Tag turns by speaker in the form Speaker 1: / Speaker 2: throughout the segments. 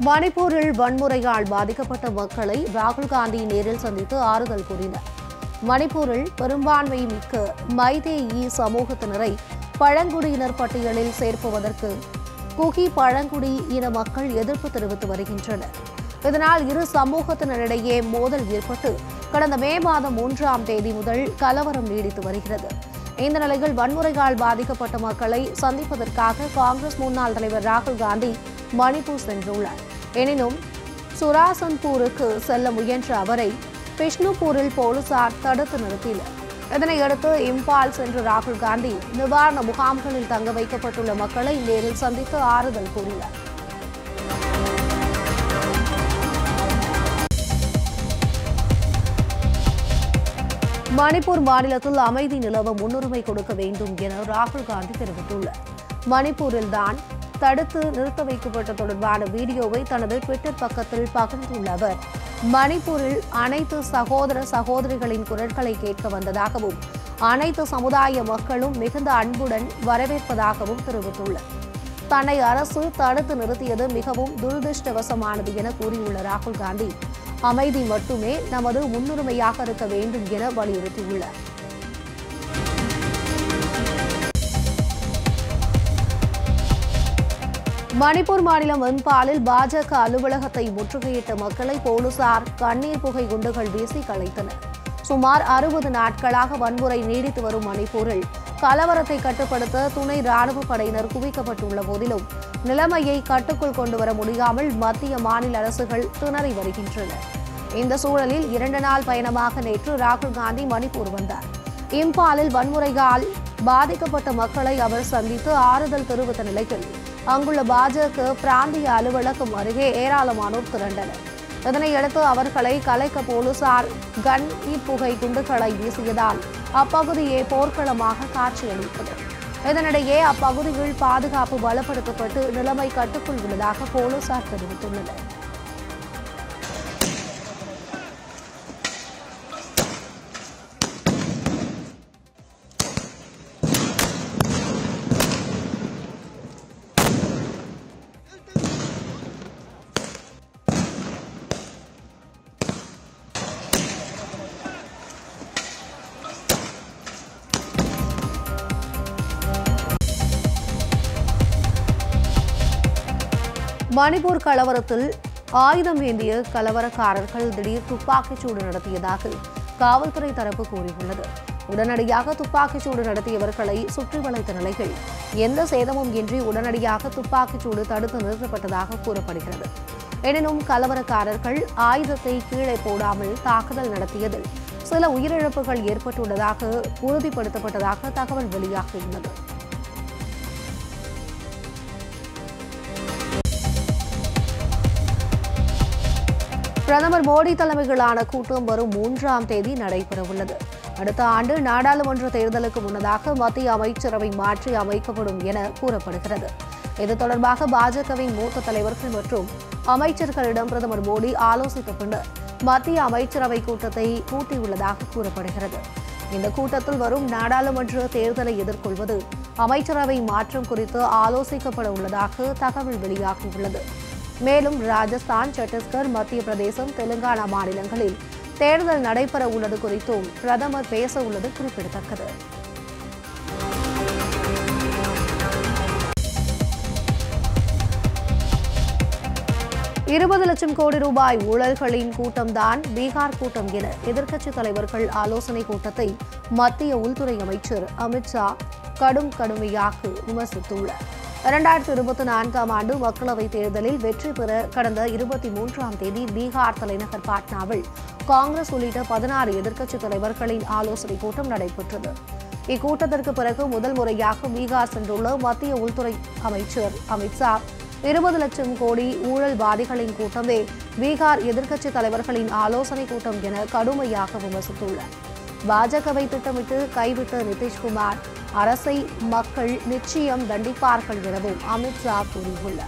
Speaker 1: மணிப்பூரில் வன்முறையால் பாதிக்கப்பட்ட மக்களை ராகுல் காந்தி நேரில் சந்தித்து ஆறுதல் கூறினார் மணிப்பூரில் பெரும்பான்மை மிக்க மைதேயி சமூகத்தினரை பழங்குடியினர் பட்டியலில் சேர்ப்பதற்கு குகி பழங்குடி இன மக்கள் எதிர்ப்பு தெரிவித்து வருகின்றனர் இதனால் இரு சமூகத்தினரிடையே மோதல் ஏற்பட்டு கடந்த மே மாதம் மூன்றாம் தேதி முதல் கலவரம் நீடித்து வருகிறது இந்த நிலையில் வன்முறையால் பாதிக்கப்பட்ட மக்களை சந்திப்பதற்காக காங்கிரஸ் முன்னாள் தலைவர் ராகுல் காந்தி மணிப்பூர் சென்றுள்ளார் எனினும் சுராசன்பூருக்கு செல்ல முயன்ற அவரை பிஷ்ணுபூரில் போலீசார் தடுத்து நிறுத்தினர் இதனையடுத்து இம்பால் சென்ற ராகுல் காந்தி நிவாரண முகாம்களில் தங்க வைக்கப்பட்டுள்ள மக்களை நேரில் சந்தித்து ஆறுதல் கூறினார் மணிப்பூர் மாநிலத்தில் அமைதி நிலவ முன்னுரிமை கொடுக்க வேண்டும் என ராகுல் காந்தி தெரிவித்துள்ளார் மணிப்பூரில்தான் தடுத்து நிறுத்த வைக்கப்பட்ட தொடர்பான வீடியோவை தனது ட்விட்டர் பக்கத்தில் பகிர்ந்துள்ள அவர் மணிப்பூரில் அனைத்து சகோதர சகோதரிகளின் குரல்களை கேட்க வந்ததாகவும் அனைத்து சமுதாய மக்களும் மிகுந்த அன்புடன் வரவேற்பதாகவும் தெரிவித்துள்ளார் தன்னை அரசு தடுத்து நிறுத்தியது மிகவும் துரதிருஷ்டவசமானது என கூறியுள்ள ராகுல் காந்தி அமைதி மட்டுமே நமது முன்னுரிமையாக இருக்க வேண்டும் என வலியுறுத்தியுள்ளார் மணிப்பூர் மாநிலம் இம்பாலில் பாஜக அலுவலகத்தை முற்றுகையிட்ட மக்களை போலீசார் கண்ணீர் புகை குண்டுகள் வீசி கலைத்தனர் சுமார் அறுபது நாட்களாக வன்முறை நீடித்து வரும் மணிப்பூரில் கலவரத்தை கட்டுப்படுத்த துணை ராணுவ படையினர் குவிக்கப்பட்டுள்ள போதிலும் நிலைமையை கட்டுக்குள் கொண்டு வர முடியாமல் மத்திய மாநில அரசுகள் திணறி வருகின்றன இந்த சூழலில் இரண்டு நாள் பயணமாக நேற்று ராகுல் காந்தி மணிப்பூர் வந்தார் இம்பாலில் வன்முறையால் பாதிக்கப்பட்ட மக்களை அவர் சந்தித்து ஆறுதல் தெரிவித்த நிலையில் அங்குள்ள பாஜக பிராந்திய அலுவலகம் அருகே ஏராளமானோர் திரண்டனர் இதனையடுத்து அவர்களை கலைக்க போலீசார் கன் புகை குண்டுகளை வீசியதால் அப்பகுதியே போர்க்களமாக காட்சியளித்தது இதனிடையே அப்பகுதியில் பாதுகாப்பு பலப்படுத்தப்பட்டு நிலைமை கட்டுக்குள் உள்ளதாக போலீசார் தெரிவித்துள்ளனர் மணிப்பூர் கலவரத்தில் ஆயுதம் ஏந்திய கலவரக்காரர்கள் திடீர் துப்பாக்கிச் சூடு நடத்தியதாக காவல்துறை தரப்பு கூறியுள்ளது உடனடியாக துப்பாக்கிச் சூடு நடத்தியவர்களை சுற்றி வளைத்த நிலையில் எந்த சேதமும் இன்றி உடனடியாக துப்பாக்கிச் சூடு தடுத்து நிறுத்தப்பட்டதாக கூறப்படுகிறது எனினும் கலவரக்காரர்கள் ஆயுதத்தை கீழே போடாமல் தாக்குதல் நடத்தியதில் சில உயிரிழப்புகள் ஏற்பட்டுள்ளதாக உறுதிப்படுத்தப்பட்டதாக தகவல் வெளியாகியுள்ளது பிரதமர் மோடி தலைமையிலான கூட்டம் வரும் மூன்றாம் தேதி நடைபெறவுள்ளது அடுத்த ஆண்டு நாடாளுமன்ற தேர்தலுக்கு முன்னதாக மத்திய அமைச்சரவை மாற்றி அமைக்கப்படும் என கூறப்படுகிறது இது தொடர்பாக பாஜகவின் மூத்த தலைவர்கள் மற்றும் அமைச்சர்களிடம் பிரதமர் மோடி ஆலோசித்த பின்னர் மத்திய அமைச்சரவை கூட்டத்தை கூட்டியுள்ளதாக கூறப்படுகிறது இந்த கூட்டத்தில் வரும் நாடாளுமன்ற தேர்தலை எதிர்கொள்வது அமைச்சரவை மாற்றம் குறித்து ஆலோசிக்கப்பட உள்ளதாக தகவல் வெளியாகியுள்ளது மேலும் ராஜஸ்தான் சத்தீஸ்கர் மத்திய பிரதேசம் தெலுங்கானா மாநிலங்களில் தேர்தல் நடைபெற உள்ளது குறித்தும் பிரதமர் பேச உள்ளது குறிப்பிடத்தக்கது இருபது லட்சம் கோடி ரூபாய் ஊழல்களின் கூட்டம்தான் பீகார் கூட்டம் என எதிர்க்கட்சித் தலைவர்கள் ஆலோசனை கூட்டத்தை மத்திய உள்துறை அமைச்சர் அமித்ஷா கடும் கடுமையாக விமர்சித்துள்ளார் இரண்டாயிரத்தி இருபத்தி நான்காம் ஆண்டு மக்களவைத் தேர்தலில் வெற்றி பெற கடந்த இருபத்தி மூன்றாம் தேதி பீகார் தலைநகர் பாட்னாவில் காங்கிரஸ் உள்ளிட்ட பதினாறு எதிர்க்கட்சித் தலைவர்களின் ஆலோசனைக் கூட்டம் நடைபெற்றது இக்கூட்டத்திற்கு பிறகு முதல் முறையாக பீகார் சென்றுள்ள மத்திய உள்துறை அமைச்சர் அமித்ஷா இருபது லட்சம் கோடி ஊழல்வாதிகளின் கூட்டமே பீகார் எதிர்க்கட்சித் தலைவர்களின் ஆலோசனைக் கூட்டம் என கடுமையாக விமர்சித்துள்ளார் பாஜகவை திட்டமிட்டு கைவிட்ட நிதிஷ்குமார் அரசை மக்கள் நிச்சயம் தண்டிப்பார்கள் எனவும் அமித்ஷா கூறியுள்ளார்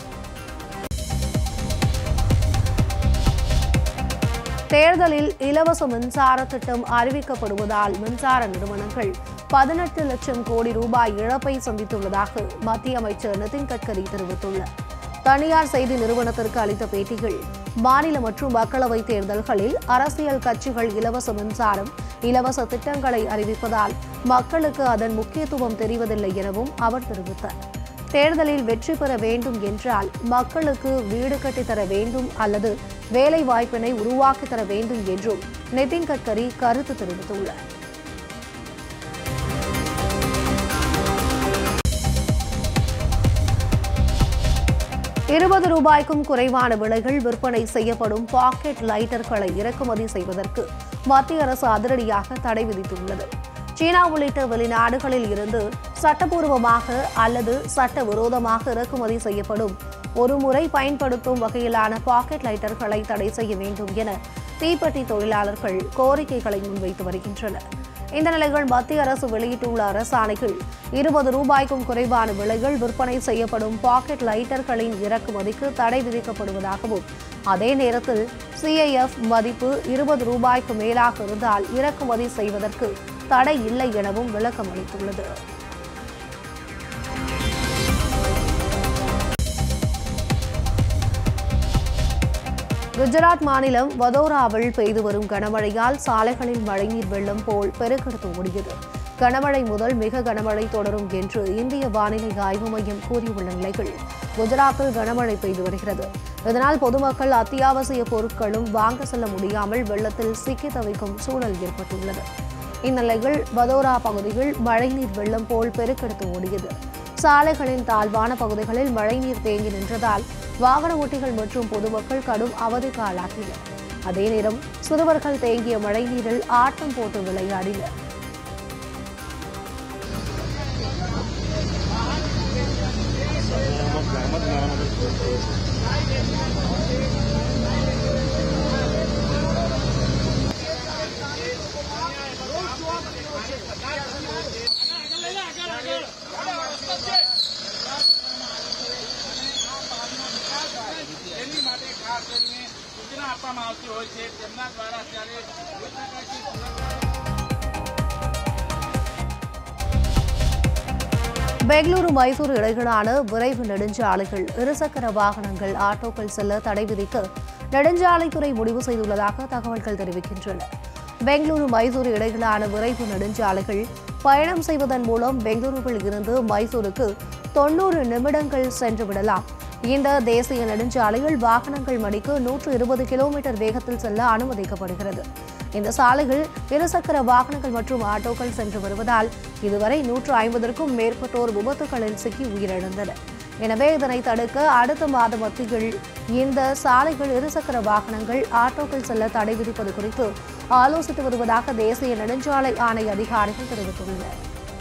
Speaker 1: தேர்தலில் இலவச மின்சார திட்டம் அறிவிக்கப்படுவதால் மின்சார நிறுவனங்கள் பதினெட்டு லட்சம் கோடி ரூபாய் இழப்பை சந்தித்துள்ளதாக மத்திய அமைச்சர் நிதின் கட்கரி தெரிவித்துள்ளார் தனியார் செய்தி நிறுவனத்திற்கு அளித்த பேட்டியில் மாநில மற்றும் மக்களவை தேர்தல்களில் அரசியல் கட்சிகள் இலவச மின்சாரம் இலவச திட்டங்களை அறிவிப்பதால் மக்களுக்கு அதன் முக்கியத்துவம் தெரிவதில்லை எனவும் அவர் தெரிவித்தார் தேர்தலில் வெற்றி பெற வேண்டும் என்றால் மக்களுக்கு வீடு கட்டித்தர வேண்டும் அல்லது வேலை வாய்ப்பினை உருவாக்கித் தர வேண்டும் என்றும் நிதின் கட்கரி கருத்து தெரிவித்துள்ளார் இருபது ரூபாய்க்கும் குறைவான விலைகள் விற்பனை செய்யப்படும் பாக்கெட் லைட்டர்களை இறக்குமதி செய்வதற்கு மத்திய அரசு அதிரடியாக தடை விதித்துள்ளது சீனா உள்ளிட்ட வெளிநாடுகளில் இருந்து சட்டப்பூர்வமாக அல்லது சட்டவிரோதமாக இறக்குமதி செய்யப்படும் ஒருமுறை பயன்படுத்தும் வகையிலான பாக்கெட் லைட்டர்களை தடை செய்ய வேண்டும் என தீப்பெட்டி தொழிலாளர்கள் கோரிக்கைகளை முன்வைத்து வருகின்றனர் இந்த நிலையில் மத்திய அரசு வெளியிட்டுள்ள அரசாணைகள் இருபது ரூபாய்க்கும் குறைவான விலைகள் விற்பனை செய்யப்படும் பாக்கெட் லைட்டர்களின் இறக்குமதிக்கு தடை விதிக்கப்படுவதாகவும் அதே நேரத்தில் சிஐஎஃப் மதிப்பு இருபது ரூபாய்க்கு மேலாக இருந்தால் இறக்குமதி செய்வதற்கு தடை இல்லை எனவும் விளக்கம் அளித்துள்ளது குஜராத் மாநிலம் வதோராவில் பெய்து வரும் கனமழையால் சாலைகளில் மழைநீர் வெள்ளம் போல் பெருக்கெடுத்து ஓடியது கனமழை முதல் மிக கனமழை தொடரும் என்று இந்திய வானிலை ஆய்வு மையம் கூறியுள்ள நிலையில் குஜராத்தில் கனமழை பெய்து வருகிறது இதனால் பொதுமக்கள் அத்தியாவசிய பொருட்களும் வாங்க செல்ல முடியாமல் வெள்ளத்தில் சிக்கி தவிக்கும் சூழல் ஏற்பட்டுள்ளது இந்நிலையில் வதோரா பகுதியில் மழைநீர் வெள்ளம் போல் பெருக்கெடுத்து ஓடியது சாலைகளின் தாழ்வான பகுதிகளில் மழைநீர் தேங்கி நின்றதால் வாகன ஓட்டிகள் மற்றும் பொதுமக்கள் கடும் அவதிக்கு ஆளாகினர் அதே நேரம் சிறுவர்கள் தேங்கிய மழைநீரில் ஆட்டம் போட்டு விளையாடினர்
Speaker 2: એની માટે ખાસ કરીને સૂચના આપવામાં આવતી હોય છે તેમના દ્વારા અત્યારે કોઈ પ્રકારની
Speaker 1: பெங்களூரு மைசூர் இடையிலான விரைவு நெடுஞ்சாலைகள் இருசக்கர வாகனங்கள் ஆட்டோக்கள் செல்ல தடை விதிக்க நெடுஞ்சாலைத்துறை முடிவு செய்துள்ளதாக தகவல்கள் தெரிவிக்கின்றன பெங்களூரு மைசூர் இடையிலான விரைவு நெடுஞ்சாலைகள் பயணம் செய்வதன் மூலம் பெங்களூருவில் இருந்து மைசூருக்கு தொண்ணூறு நிமிடங்கள் சென்று விடலாம் இந்த தேசிய நெடுஞ்சாலையில் வாகனங்கள் மணிக்கு நூற்று இருபது கிலோமீட்டர் வேகத்தில் செல்ல அனுமதிக்கப்படுகிறது இந்த சாலையில் இருசக்கர வாகனங்கள் மற்றும் ஆட்டோக்கள் சென்று வருவதால் இதுவரை நூற்று ஐம்பதற்கும் மேற்பட்டோர் விபத்துகளில் சிக்கி உயிரிழந்தனர் எனவே இதனை தடுக்க அடுத்த மாத மத்தியில் இந்த சாலைகள் இருசக்கர வாகனங்கள் ஆட்டோக்கள் செல்ல தடை விதிப்பது குறித்து ஆலோசித்து வருவதாக தேசிய நெடுஞ்சாலை ஆணைய அதிகாரிகள் தெரிவித்துள்ளனர்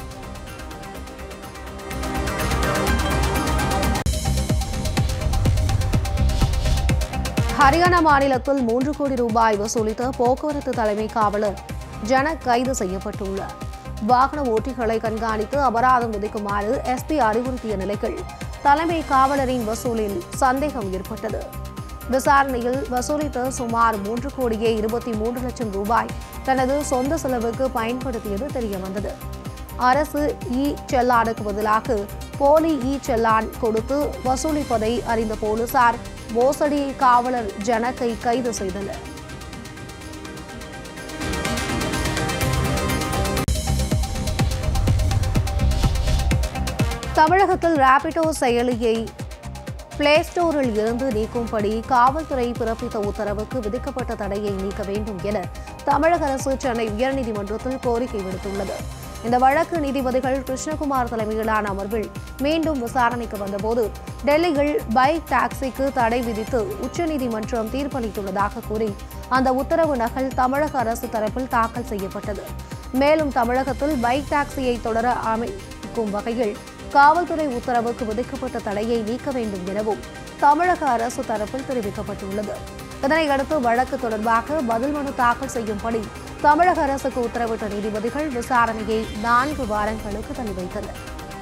Speaker 1: ஹரியானா மாநிலத்தில் மூன்று கோடி ரூபாய் வசூலித்த போக்குவரத்து தலைமை காவலர் ஜனக் கைது செய்யப்பட்டுள்ளார் வாகன ஓட்டிகளை கண்காணித்து அபராதம் விதிக்குமாறு எஸ்பி அறிவுறுத்திய நிலையில் தலைமை காவலரின் வசூலில் சந்தேகம் ஏற்பட்டது விசாரணையில் வசூலித்த சுமார் மூன்று கோடியே இருபத்தி மூன்று லட்சம் ரூபாய் தனது சொந்த செலவுக்கு பயன்படுத்தியது தெரியவந்தது அரசு இ செல்லானுக்கு பதிலாக போலி இ செல்லான் கொடுத்து வசூலிப்பதை அறிந்த போலீசார் மோசடி காவலர் ஜனக்கை கைது செய்தனர் தமிழகத்தில் ராபிடோ செயலியை பிளே ஸ்டோரில் இருந்து நீக்கும்படி காவல்துறை பிறப்பித்த உத்தரவுக்கு விதிக்கப்பட்ட தடையை நீக்க வேண்டும் என தமிழக அரசு சென்னை உயர்நீதிமன்றத்தில் கோரிக்கை விடுத்துள்ளது இந்த வழக்கு நீதிபதிகள் கிருஷ்ணகுமார் தலைமையிலான அமர்வில் மீண்டும் விசாரணைக்கு வந்தபோது டெல்லியில் பைக் டாக்ஸிக்கு தடை விதித்து உச்சநீதிமன்றம் தீர்ப்பளித்துள்ளதாக கூறி அந்த உத்தரவு நகல் தமிழக அரசு தரப்பில் தாக்கல் செய்யப்பட்டது மேலும் தமிழகத்தில் பைக் டாக்ஸியை தொடர அமைக்கும் வகையில் காவல்துறை உத்தரவுக்கு விதிக்கப்பட்ட தடையை நீக்க வேண்டும் எனவும் தமிழக அரசு தரப்பில் தெரிவிக்கப்பட்டுள்ளது இதனையடுத்து வழக்கு தொடர்பாக பதில் மனு தாக்கல் செய்யும்படி தமிழக அரசுக்கு உத்தரவிட்ட நீதிபதிகள் விசாரணையை நான்கு வாரங்களுக்கு தள்ளி வைத்தனர்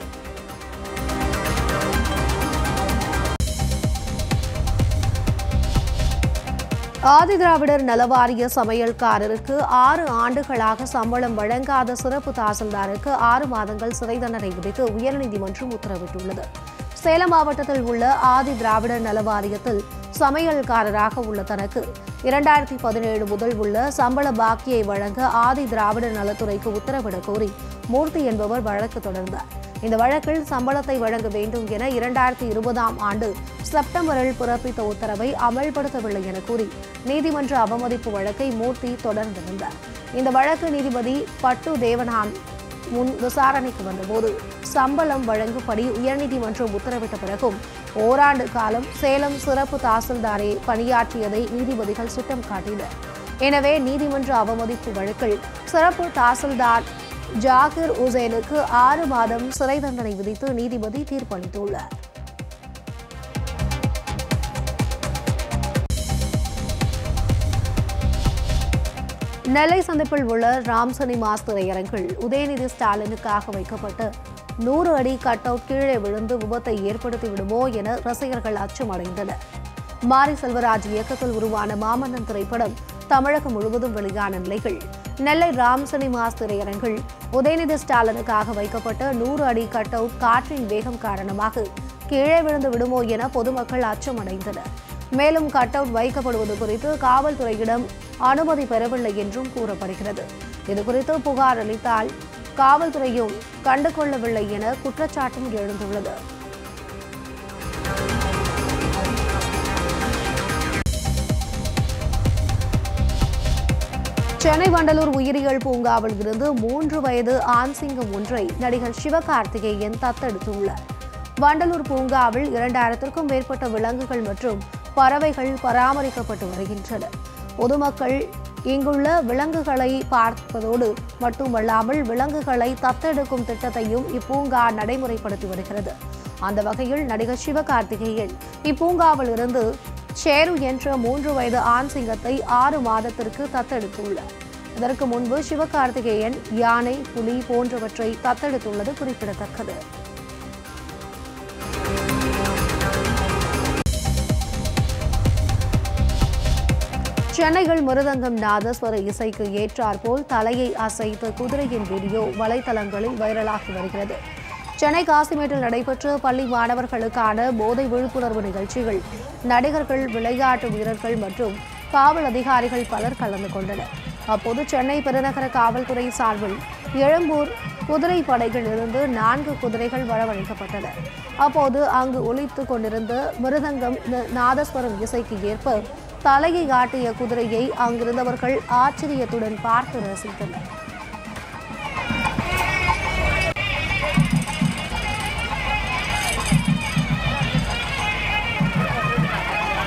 Speaker 1: ஆதிதிராவிடர் நலவாரிய சமையல்காரருக்கு ஆறு ஆண்டுகளாக சம்பளம் வழங்காத சிறப்பு தாசில்தாருக்கு ஆறு மாதங்கள் சிறை தண்டனை விதித்து உயர்நீதிமன்றம் உத்தரவிட்டுள்ளது சேலம் மாவட்டத்தில் உள்ள ஆதி திராவிடர் நல வாரியத்தில் சமையல்காரராக உள்ள தனக்கு இரண்டாயிரத்தி பதினேழு முதல் உள்ள சம்பள பாக்கியை வழங்க ஆதி திராவிடர் நலத்துறைக்கு உத்தரவிடக் கோரி மூர்த்தி என்பவர் வழக்கு தொடர்ந்தார் இந்த வழக்கில் சம்பளத்தை வழங்க வேண்டும் என இரண்டாயிரத்தி இருபதாம் ஆண்டு செப்டம்பரில் பிறப்பித்த உத்தரவை அமல்படுத்தவில்லை என கூறி நீதிமன்ற அவமதிப்பு வழக்கை மூர்த்தி தொடர்ந்திருந்தார் இந்த வழக்கு நீதிபதி பட்டு தேவனான் முன் விசாரணைக்கு வந்தபோது சம்பளம் வழங்கும்படி உயர்நீதிமன்றம் உத்தரவிட்ட பிறகும் ஓராண்டு காலம் சேலம் சிறப்பு தாசில்தாரே பணியாற்றியதை நீதிபதிகள் சுட்டம் காட்டினர் எனவே நீதிமன்ற அவமதிப்பு வழக்கில் சிறப்பு தாசில்தார் ஜாகிர் உசேனுக்கு ஆறு மாதம் சிறை தண்டனை விதித்து நீதிபதி தீர்ப்பளித்துள்ளார் நெல்லை சந்திப்பில் உள்ள ராம் சினிமாஸ் திரையரங்கில் உதயநிதி ஸ்டாலினுக்காக வைக்கப்பட்ட நூறு அடி கட் அவுட் கீழே விழுந்து விபத்தை ஏற்படுத்தி விடுமோ என ரசிகர்கள் அச்சமடைந்தனர் மாரி செல்வராஜ் இயக்கத்தில் உருவான மாமன்னன் திரைப்படம் தமிழகம் முழுவதும் வெளியான நிலையில் நெல்லை ராம் சினிமாஸ் திரையரங்கில் உதயநிதி ஸ்டாலினுக்காக வைக்கப்பட்ட நூறு அடி கட் அவுட் காற்றின் வேகம் காரணமாக கீழே விழுந்து விடுமோ என பொதுமக்கள் அச்சமடைந்தனர் மேலும் கட் அவுட் வைக்கப்படுவது குறித்து காவல்துறையிடம் அனுமதி பெறவில்லை என்றும் கூறப்படுகிறது இதுகுறித்து புகார் அளித்தால் காவல்துறையும் கண்டுகொள்ளவில்லை என குற்றச்சாட்டும் எழுந்துள்ளது சென்னை வண்டலூர் உயிரியல் பூங்காவில் இருந்து மூன்று வயது ஆண் சிங்கம் ஒன்றை நடிகர் சிவகார்த்திகேயன் தத்தெடுத்துள்ளார் வண்டலூர் பூங்காவில் இரண்டாயிரத்திற்கும் மேற்பட்ட விலங்குகள் மற்றும் பறவைகள் பராமரிக்கப்பட்டு வருகின்றன பொதுமக்கள் இங்குள்ள விலங்குகளை பார்ப்பதோடு மட்டுமல்லாமல் விலங்குகளை தத்தெடுக்கும் திட்டத்தையும் இப்பூங்கா நடைமுறைப்படுத்தி வருகிறது அந்த வகையில் நடிகர் சிவகார்த்திகேயன் இப்பூங்காவில் இருந்து ஷேரு என்ற மூன்று வயது ஆண் சிங்கத்தை ஆறு மாதத்திற்கு தத்தெடுத்துள்ளார் இதற்கு முன்பு சிவகார்த்திகேயன் யானை புலி போன்றவற்றை தத்தெடுத்துள்ளது குறிப்பிடத்தக்கது சென்னையில் மிருதங்கம் நாதஸ்வர இசைக்கு ஏற்றாற்போல் தலையை அசைத்த குதிரையின் வீடியோ வலைதளங்களில் வைரலாகி வருகிறது சென்னை காசிமேட்டில் நடைபெற்ற பள்ளி மாணவர்களுக்கான போதை விழிப்புணர்வு நிகழ்ச்சிகள் நடிகர்கள் விளையாட்டு வீரர்கள் மற்றும் காவல் அதிகாரிகள் பலர் கலந்து கொண்டனர் அப்போது சென்னை பெருநகர காவல்துறை சார்பில் எழும்பூர் குதிரை படையில் இருந்து நான்கு குதிரைகள் வரவழைக்கப்பட்டன அப்போது அங்கு ஒலித்துக் கொண்டிருந்த மிருதங்கம் ந- நாதஸ்வரம் இசைக்கு ஏற்ப தலையை ஆட்டிய குதிரையை அங்கிருந்தவர்கள் ஆச்சரியத்துடன் பார்த்து ரசித்தனர்